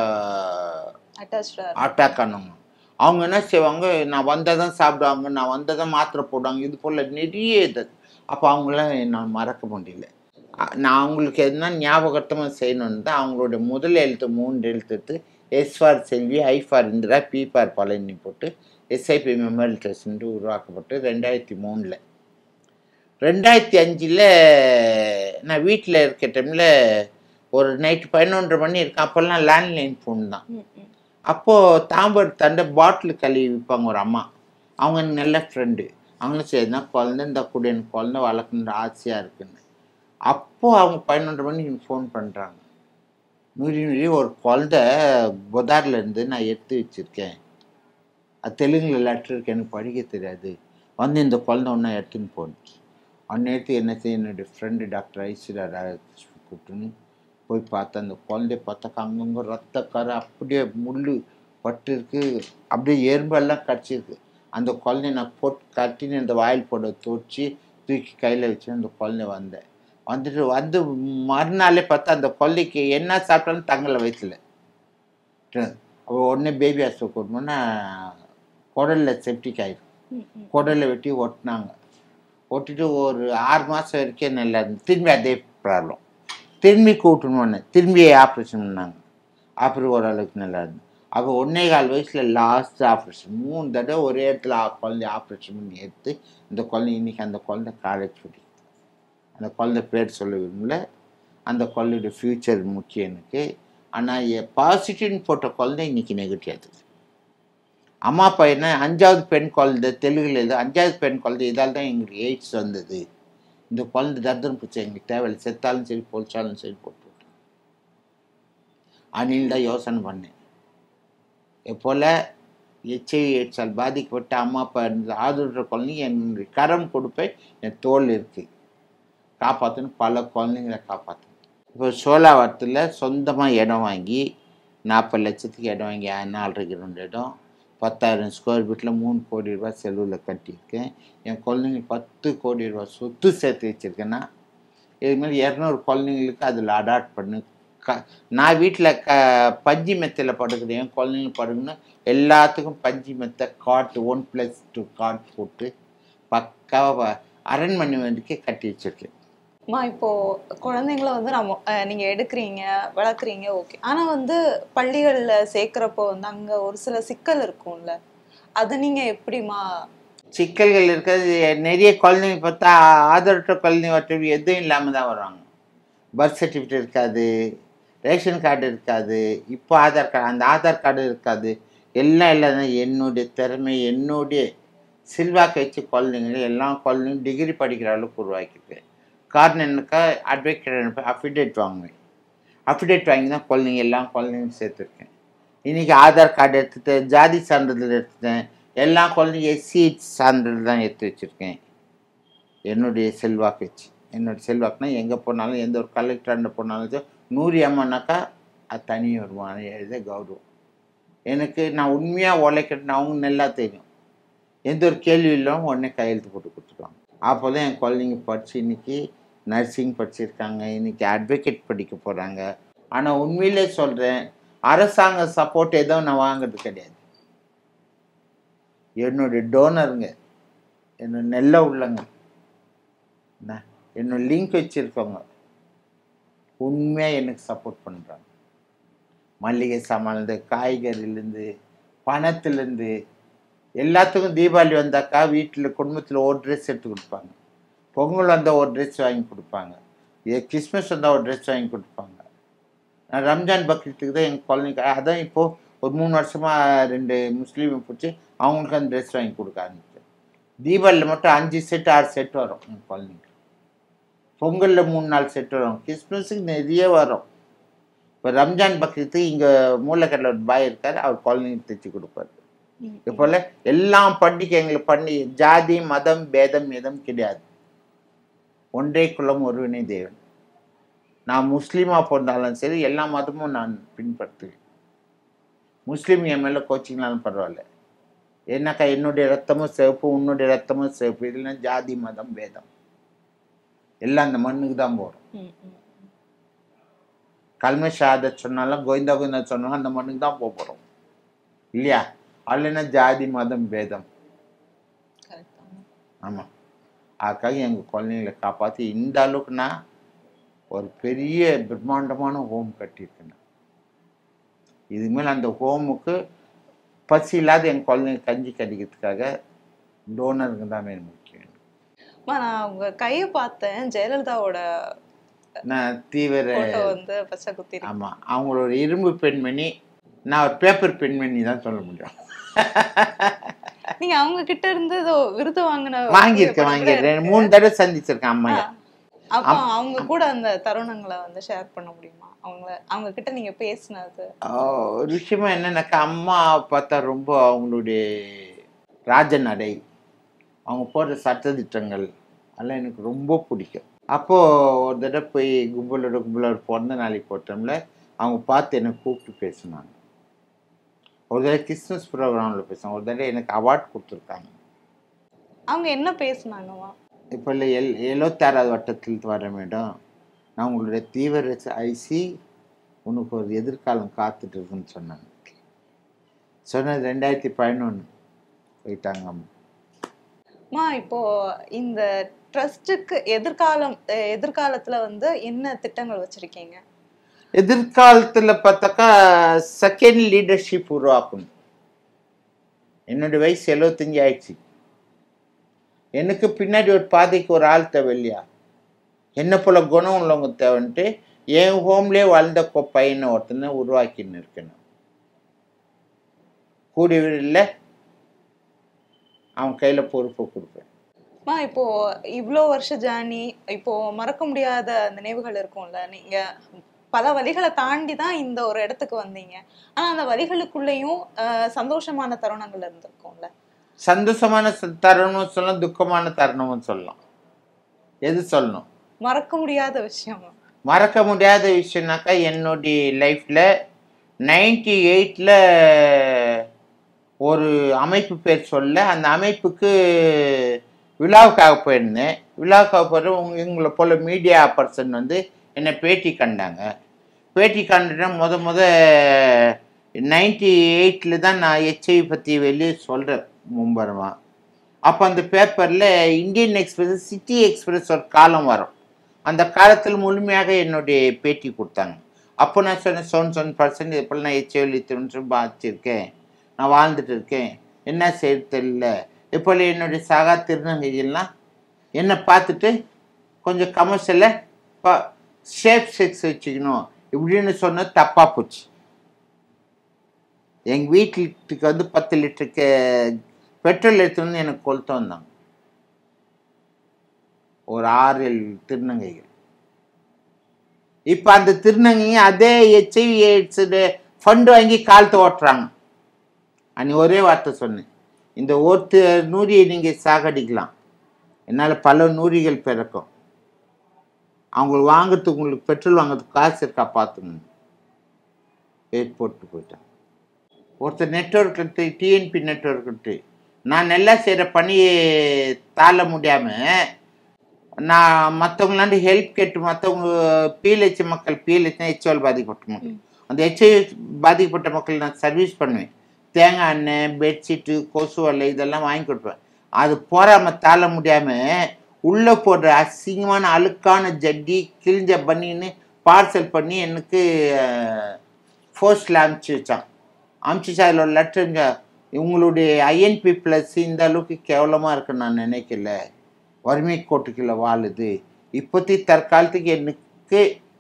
attached ஆ அட்டாக் ஆனவங்க அவங்க என்ன செய்வாங்க நான் வந்தால் தான் சாப்பிடுவாங்க நான் வந்தால் தான் மாத்திரை போடுவாங்க இது போல் நிறைய இது அப்போ அவங்களாம் நான் மறக்க முடியல அ- நான் அவங்களுக்கு எதுனா ஞாபகத்தமாக செய்யணுன்னு தான் அவங்களோட முதல் எழுத்து மூன்று எழுத்து எடுத்து S for Selvi I for Indira P for Palani போட்டு எஸ்ஐபி மெமோரியல் ட்ரஸ்ட் உருவாக்கப்பட்டு ரெண்டாயிரத்தி மூணில் ரெண்டாயிரத்தி அஞ்சில் நான் வீட்டில் இருக்க டைமில் ஒரு நைட்டு பதினொன்றரை மணி இருக்கும் அப்போல்லாம் லேண்ட்லைன் ஃபோன் தான் ம், ம். அப்போது தாம்பரம் தண்டை பாட்டில் கழுவி விற்பாங்க ஒரு அம்மா அவங்க எனக்கு நல்ல ஃப்ரெண்டு அவங்களும் சரினா குழந்தை இந்த கூட எனக்கு குழந்தை வளர்க்கணுன்ற ஆசையாக இருக்குன்னு அப்போது அவங்க பதினொன்றரை மணிக்கு எனக்கு ஃபோன் பண்ணுறாங்க நூறி நூறி ஒரு குழந்த புதாரில் இருந்து நான் எடுத்து வச்சுருக்கேன் அது தெலுங்குல லெட்டர் இருக்கு எனக்கு படிக்க தெரியாது வந்து இந்த குழந்தை ஒன்றா எடுத்துன்னு போனுச்சு அந்நேரத்து என்ன செய்ய என்னுடைய ஃப்ரெண்டு டாக்டர் ஐஸ்வர்யா ராஜகிருஷ்ணன் கூப்பிட்டுன்னு போய் பார்த்தா அந்த குழந்தைய பார்த்தாக்கா அங்கங்கே ரத்தக்கார அப்படியே முள் பட்டு இருக்கு அப்படியே எறும்பெல்லாம் கடிச்சிருக்கு அந்த குழந்தைய நான் போட்டு கட்டின்னு இந்த வாயில் போட தோச்சி தூக்கி கையில் வச்சு அந்த குழந்தை வந்தேன் வந்துட்டு வந்து மறுநாளே பார்த்தா அந்த குழந்தைக்கு என்ன சாப்பிட்டாலும் தங்கலை வயிற்றுல அவள் உடனே பேபி ஹாஸ்பிட்டல் கூட்டணுன்னா குடலில் செப்டிக் ஆயிடும் ம், ம். குடலை வெட்டி ஒட்டினாங்க ஒட்டிட்டு ஒரு ஆறு மாதம் வரைக்கும் நல்லா இருந்துச்சு திரும்பி அதே ப்ராப்ளம் திரும்பி கூட்டணும்னு திரும்பி ஆப்ரேஷன் பண்ணாங்க அப்புறம் ஓரளவுக்கு நல்லா இருந்தது அப்போ ஒன்றே கால் வயசில் லாஸ்ட் ஆப்ரேஷன் மூணு தடவை ஒரே இடத்துல ஆ- குழந்தைய ஆப்ரேஷன் பண்ணி எடுத்து இந்த குழந்தை இன்னைக்கு அந்த குழந்தை காலேஜ் படிக்குது அந்த குழந்தை பேர் சொல்ல விரும்பல அந்த குழந்தையோட ஃப்யூச்சர் முக்கியம் எனக்கு ஆனால் பாசிட்டிவ்னு போட்ட குழந்தை இன்னைக்கு நெகட்டிவ் ஆகுது அம்மா பையனை அஞ்சாவது பெண் குழந்தை தெலுங்குல இது அஞ்சாவது பெண் குழந்தை இதால் தான் எங்களுக்கு எய்ட்ஸ் வந்தது இந்த குழந்தை தர்தன் பூச்சி எங்களுக்கு தேவையில்லை செத்தாலும் சரி பொழிச்சாலும் சரி போட்டு விட்டோம். அணில் தான் யோசனை பண்ணேன் எப்போல எச்ஐவி எய்ட்ஸால் பாதிக்கப்பட்ட அம்மா அப்பா இருந்த ஆதரவுற குழந்தைங்க என்னுடைய கரம் கொடுப்பேன் என் தோல் இருக்குது காப்பாற்றணும் பல குழந்தைங்களை காப்பாற்றணும் இப்போ சோலாவரத்தில் சொந்தமாக இடம் வாங்கி நாற்பது லட்சத்துக்கு இடம் வாங்கி நாலரைக்கு ரெண்டு இடம் பத்தாயிரம் ஸ்கொயர் ஃபீட்டில் மூணு கோடி ரூபாய் செலவில் கட்டியிருக்கேன் என் குழந்தைங்க பத்து கோடி ரூபாய் சொத்து சேர்த்து வச்சுருக்கேன்னா இதுமாதிரி இரநூறு குழந்தைங்களுக்கு அதில் அடாப்ட் பண்ணு க நான் வீட்டில் க பஞ்சு மெத்தையில் படுக்கிறேன் என் குழந்தைங்க படுக்கணும் எல்லாத்துக்கும் பஞ்சு மெத்தை cot one plus two cot போட்டு பக்காவாக அரண்மனை வந்துக்கே கட்டி வச்சுருக்கேன் அம்மா இப்போ குழந்தைங்கள வந்து நம்ம அஹ், நீங்க எடுக்கிறீங்க வளர்க்குறீங்க ஓகே ஆனா வந்து பள்ளிகள்ல சேர்க்கிறப்போ வந்து அங்க ஒரு சில சிக்கல் இருக்கும்ல அது நீங்க எப்படிமா சிக்கல்கள் இருக்கிறது நிறைய குழந்தைங்க பார்த்தா ஆதரவற்ற குழந்தைங்க வட்டம் எதுவும் இல்லாமல் தான் வருவாங்க பர்த் சர்டிஃபிகேட் இருக்காது ரேஷன் கார்டு இருக்காது இப்போ ஆதார் கார்டு அந்த ஆதார் கார்டு இருக்காது எல்லாம் இல்லாத என்னுடைய திறமை என்னுடைய செல்வாக்கு வச்சு குழந்தைங்களை எல்லா குழந்தைங்களும் டிகிரி படிக்கிற அளவுக்கு உருவாக்கியிருக்கேன் காரணம் என்னக்கா அட்வொகேட் அஃபிடேட் வாங்குவேன் அஃபிடேட் வாங்கி தான் குழந்தைங்க எல்லா குழந்தைங்களும் சேர்த்துருக்கேன் இன்றைக்கி ஆதார் கார்டு எடுத்துட்டேன் ஜாதி சான்றிதழ் எடுத்துட்டேன் எல்லா குழந்தைங்க எஸ்சி சான்றிதழ் தான் எடுத்து வச்சுருக்கேன் என்னுடைய செல்வாக்கு வச்சு என்னோட செல்வாக்குனா எங்கே போனாலும் எந்த ஒரு கலெக்டராண்ட போனாலும் சரி, நூறு அம்மனாக்கா அது தனி வருமானம் எழுத கௌரவம் எனக்கு நான் உண்மையாக உழைக்கிறேன்னு அவங்க நல்லா தெரியும் எந்த ஒரு கேள்வி இல்லாமல் உடனே கையெழுத்து போட்டு கொடுத்துருவாங்க அப்போ தான் என் குழந்தைங்க படித்து இன்னைக்கு நர்சிங் படிச்சிருக்காங்க இன்னைக்கு அட்வொகேட் படிக்க போகிறாங்க ஆனால் உண்மையிலே சொல்கிறேன் அரசாங்க சப்போர்ட் எதுவும் நான் வாங்குறது கிடையாது என்னுடைய டோனருங்க என்னோட நெல்ல உள்ளங்க என்ன, என்னோட லிங்க் வச்சுருக்கவங்க உண்மையாக எனக்கு சப்போர்ட் பண்ணுறாங்க மல்லிகை சாமான்லேருந்து காய்கறிலேருந்து பணத்துலேருந்து எல்லாத்துக்கும் தீபாவளி வந்தாக்கா வீட்டில் குடும்பத்தில் ஒரு ட்ரெஸ் எடுத்து கொடுப்பாங்க பொங்கல் வந்தால் ஒரு ட்ரெஸ் வாங்கி கொடுப்பாங்க ஏ கிறிஸ்மஸ் வந்தால் ஒரு ட்ரெஸ் வாங்கி கொடுப்பாங்க நான் ரம்ஜான் பக்ரீத்துக்கு தான் எங்கள் குழந்தைங்க அதான் இப்போது ஒரு மூணு வருஷமாக ரெண்டு முஸ்லீம் பிடிச்சி அவங்களுக்கு அந்த ட்ரெஸ் வாங்கி கொடுக்க ஆரம்பிச்சேன் தீபாவளியில் மட்டும் அஞ்சு செட் ஆறு செட் வரும் என் குழந்தைங்க பொங்கலில் மூணு நாலு செட் வரும் கிறிஸ்மஸுக்கு நிறைய வரும் இப்போ ரம்ஜான் பக்ரீத்துக்கு இங்கே மூலக்கடல ஒரு பாய் இருக்கார் அவர் குழந்தைங்களுக்கு தைச்சி கொடுப்பாரு இப்போல எல்லாம் பண்டிகை எங்களுக்கு பண்ணி ஜாதி மதம் பேதம் எதுவும் கிடையாது ஒன்றே குலம் ஒருவனே தேவன் நான் முஸ்லீமாக பிறந்தாலும் சரி எல்லா மதமும் நான் பின்பற்றுவேன் முஸ்லீம் என் மேலே கோச்சிங்னாலும் பரவாயில்ல ஏன்னாக்கா என்னுடைய ரத்தமும் சிவப்பு உன்னுடைய ரத்தமும் சிவப்பு இல்லைன்னா ஜாதி மதம் பேதம் எல்லாம் அந்த மண்ணுக்கு தான் போகிறோம் ம், ம். கல்ம ஷாதத் சொன்னாலும் கோவிந்தா கோவிந்தா சொன்னாலும் அந்த மண்ணுக்கு தான் போக போகிறோம் இல்லையா அல்லனா ஜாதி மதம் பேதம் Correct தான். ஆமாம் அதுக்காக எங்கள் குழந்தைங்களை காப்பாற்றி இந்த அளவுக்கு நான் ஒரு பெரிய பிரம்மாண்டமான ஹோம் கட்டியிருக்கேன் நான். இதுக்கு மேலே அந்த ஹோமுக்கு பசி இல்லாத என் குழந்தைங்க கஞ்சி கடிக்கிறதுக்காக டோனருங்க தான் வேணும் முக்கியம் அம்மா, நான் உங்க கையை பார்த்தேன் ஜெயலலிதாவோட நான் தீவிர போட்டோ வந்து பச்சை குத்தி இருக்கு. ஆமாம் அவங்களோட இரும்பு பெண்மணி நான் ஒரு பேப்பர் பெண்மணி தான் சொல்ல முடியும் நீங்க அவங்க கிட்ட இருந்து ஏதோ விருது வாங்கின வாங்கியிருக்கேன் புகைப்படம் கூட வாங்கியிருக்கேன் இருக்கு. மூணு தடவை சந்திச்சிருக்கேன் அம்மையா அப்போ அவங்க கூட அந்த தருணங்களை வந்து ஷேர் பண்ண முடியுமா அவங்கள அவங்க கிட்ட நீங்க பேசினது ஆஹ் ஒரு விஷயமா என்னன்னாக்கா அம்மா பார்த்தா ரொம்ப அவங்களுடைய ராஜநடை அவங்க போடுற சட்டதிட்டங்கள் அதெல்லாம் எனக்கு ரொம்ப பிடிக்கும் அப்போது ஒரு தடவை போய் கும்பலோட கும்பலோட பிறந்த நாளைக்கு போட்டோம்ல அவங்க பார்த்து என்னை கூப்பிட்டு பேசினாங்க ஒரு தடவை கிறிஸ்மஸ் ப்ரோக்ராமில் பேசினாங்க ஒரு தடவை எனக்கு அவார்ட் கொடுத்துருக்காங்க அவங்க என்ன பேசுனாங்கம்மா இப்போ இல்லை எல் எழுபத்தாறாவது வட்டத்தில் வர மேடம் நான் உங்களுடைய தீவிர ஐசி உனக்கு ஒரு எதிர்காலம் காத்துட்டு இருக்குன்னு சொன்னாங்க சொன்னது ரெண்டாயிரத்தி பதினொன்று போயிட்டாங்க அம்மா அம்மா இப்போ இந்த ட்ரஸ்ட்டுக்கு எதிர்காலம் அஹ் எதிர்காலத்துல வந்து என்ன திட்டங்கள் வச்சிருக்கீங்க எதிர்காலத்தில் பார்த்தாக்கா செகண்ட் லீடர்ஷிப் உருவாக்கணும் என்னோட வயசு எழுபத்தஞ்சி ஆயிடுச்சு எனக்கு பின்னாடி ஒரு பாதைக்கு ஒரு ஆள் தேவை இல்லையா என்ன போல குணம் உள்ளவங்க தேவைன்ட்டு என் ஹோம்லேயே வளர்ந்த கொ- பையனை ஒருத்தனை உருவாக்கின்னு இருக்கணும் கூடிய விரைவில் அவன் கையில் பொறுப்பை கொடுப்பேன் அம்மா இப்போ இவ்வளோ வருஷ ஜேர்னி இப்போ மறக்க முடியாத நினைவுகள் இருக்கும்ல நீங்க பல வழிகளை தாண்டி தான் இந்த ஒரு இடத்துக்கு வந்தீங்க ஆனா அந்த வழிகளுக்குள்ளேயும் அஹ், சந்தோஷமான தருணங்கள் இருந்திருக்கும்ல சந்தோஷமான ச- தருணமும் சொல்லலாம் துக்கமான தருணமும் சொல்லலாம் எது சொல்லணும் மறக்க முடியாத விஷயம் மறக்க முடியாத விஷயம்னாக்கா என்னுடைய லைஃப்பில் நைன்டி எயிட்டில் ஒரு அமைப்பு பேர் சொல்ல அந்த அமைப்புக்கு விழாவுக்காக போயிருந்தேன் விழாவுக்காக போகிற உங்க எங்களை போல் மீடியா பர்சன் வந்து என்னை பேட்டி கண்டாங்க பேட்டி கண்டுட்டு முத முத நைன்டி எயிட்டில் தான் நான் ஹெச்ஐவி பற்றி வெளியே சொல்கிறேன் மும்பரமாக அப்போ அந்த பேப்பரில் இந்தியன் எக்ஸ்பிரஸ் சிட்டி எக்ஸ்பிரஸ் ஒரு காலம் வரும் அந்த காலத்தில் முழுமையாக என்னுடைய பேட்டி கொடுத்தாங்க அப்போ நான் சொன்னேன் சொன் சொன் பர்சன்ட் இது போல் நான் ஹெச்ஐவி திரும்ப பாதிச்சிருக்கேன் நான் வாழ்ந்துட்டு இருக்கேன் என்ன செய்ய தெரியல இப்போ என்னுடைய சகா திருநங்கைகள்லாம் என்னை பார்த்துட்டு கொஞ்சம் கமர்ஷியலில் ஷேப் செக்ஸ் வச்சுக்கணும் இப்படின்னு சொன்னது தப்பாக போச்சு எங்கள் வீட்டுக்கு வந்து பத்து லிட்டருக்கு பெட்ரோல் எடுத்துட்டு வந்து எனக்கு கொளுத்த வந்தாங்க ஒரு ஆறு ஏழு திருநங்கைகள் இப்போ அந்த திருநங்கைங்க அதே ஹெச்ஐவி எய்ட்ஸ் ஃபண்டு வாங்கி காலத்தை ஓட்டுறாங்க அன்னைக்கு ஒரே வார்த்தை சொன்னேன் இந்த ஒருத்த நூறியை நீங்கள் சாகடிக்கலாம் என்னால் பல நூறிகள் பிறக்கும் அவங்களுக்கு வாங்குறதுக்கு உங்களுக்கு பெட்ரோல் வாங்குறதுக்கு காசு இருக்கா பார்த்துங்க வெயிட் போட்டு போயிட்டான் ஒருத்தர் நெட்ஒர்க் டிஎன்பி நெட்ஒர்க் நான் நல்லா செய்கிற பணியை தாழ முடியாமல் நான் மற்றவங்களாண்டு ஹெல்ப் கேட்டு மற்றவங்க பிஎல்ஹெச் மக்கள் பிஎல்ஹெச் ஹெச்ஓல் பாதிக்கப்பட்ட மக்கள் அந்த ஹெச்ஐ பாதிக்கப்பட்ட மக்கள் நான் சர்வீஸ் பண்ணுவேன் தேங்காய் எண்ணெய் பெட்ஷீட்டு கொசு வலை இதெல்லாம் வாங்கி கொடுப்பேன் அது போகாமல் தாழ முடியாமல் உள்ளே போடுற அசிங்கமான அழுக்கான ஜட்டி கிழிஞ்ச பண்ணின்னு பார்சல் பண்ணி எனக்கு ஃபோர்ஸில் அனுப்பிச்சி வச்சான் அனுப்பிச்சு அதில் ஒரு லெட்டருங்க உங்களுடைய ஐஎன்பி ப்ளஸ் இந்த அளவுக்கு கேவலமாக இருக்குன்னு நான் நினைக்கல வறுமை கோட்டுக்குள்ள வாழுது இப்போத்தி தற்காலத்துக்கு எனக்கு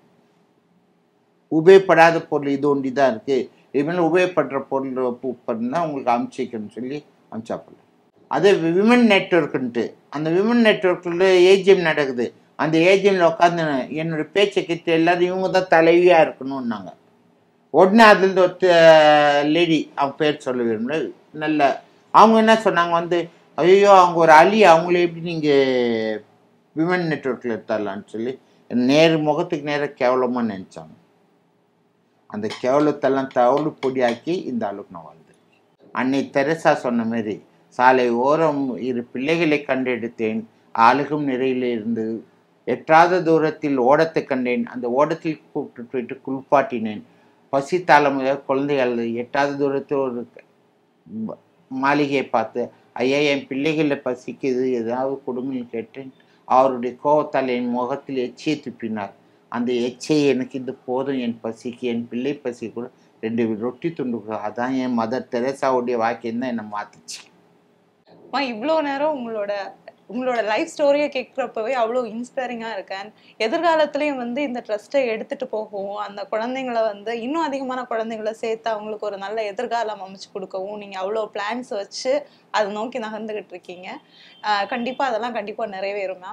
உபயோகப்படாத பொருள் இது ஒண்டி தான் இருக்குது இதுமாதிரி உபயோகப்படுற பொருள் பூப்பன்னா உங்களுக்கு அனுப்பிச்சிக்கணும்னு சொல்லி அனுப்பிச்சாப்பிடல அதே விமன் நெட்ஒர்க்குன்ட்டு அந்த விமன் நெட்ஒர்க்கில் ஏஜிஎம் நடக்குது அந்த ஏஜிஎம்ல உட்காந்து என்னோட பேச்சை கேட்டு எல்லாரும் இவங்க தான் தலைவியாக இருக்கணும்னாங்க உடனே அதுலேருந்து ஒரு லேடி அவங்க பேர் சொல்ல விரும்பல நல்ல அவங்க என்ன சொன்னாங்க வந்து ஐயோ அவங்க ஒரு அலி அவங்கள எப்படி நீங்கள் விமன் நெட்ஒர்க்கில் எடுத்துடலான்னு சொல்லி நேர் முகத்துக்கு நேராக கேவலமாக நினச்சாங்க அந்த கேவலத்தெல்லாம் தவளு பொடியாக்கி இந்த அளவுக்கு நான் வாழ்ந்திருக்கேன் அன்னை தெரசா சொன்ன மாதிரி சாலை ஓரம் இரு பிள்ளைகளை கண்டெடுத்தேன் அழுகும் நிறையில் இருந்து எட்டாத தூரத்தில் ஓடத்தை கண்டேன் அந்த ஓடத்தில் கூப்பிட்டு போயிட்டு குளிப்பாட்டினேன் பசி தலைமுறை குழந்தைகள் எட்டாத தூரத்தில் ஒரு ம- மாளிகையை பார்த்து ஐயா என் பிள்ளைகளை பசிக்குது ஏதாவது கொடுங்கன்னு கேட்டேன் அவருடைய கோவத்தால் என் முகத்தில் எச்சியை துப்பினார் அந்த எச்சை எனக்கு இது போதும் என் பசிக்கு என் பிள்ளை பசி கூட ரெண்டு ரொட்டி துண்டு கொடு. அதான் என் மதர் தெரேசாவுடைய வாக்கியம் தான் என்னை மாத்துச்சு அம்மா இவ்வளோ நேரம் உங்களோட உங்களோட லைஃப் ஸ்டோரியை கேட்குறப்பவே அவ்வளோ இன்ஸ்பைரிங்காக இருக்கேன் எதிர்காலத்துலேயும் வந்து இந்த ட்ரஸ்ட்டை எடுத்துட்டு போகவும் அந்த குழந்தைங்கள வந்து இன்னும் அதிகமான குழந்தைங்கள சேர்த்து அவங்களுக்கு ஒரு நல்ல எதிர்காலம் அமைச்சு கொடுக்கவும் நீங்கள் அவ்வளோ பிளான்ஸ் வச்சு அதை நோக்கி நகர்ந்துகிட்டு இருக்கீங்க கண்டிப்பாக அதெல்லாம் கண்டிப்பாக நிறைவேறும் மேம்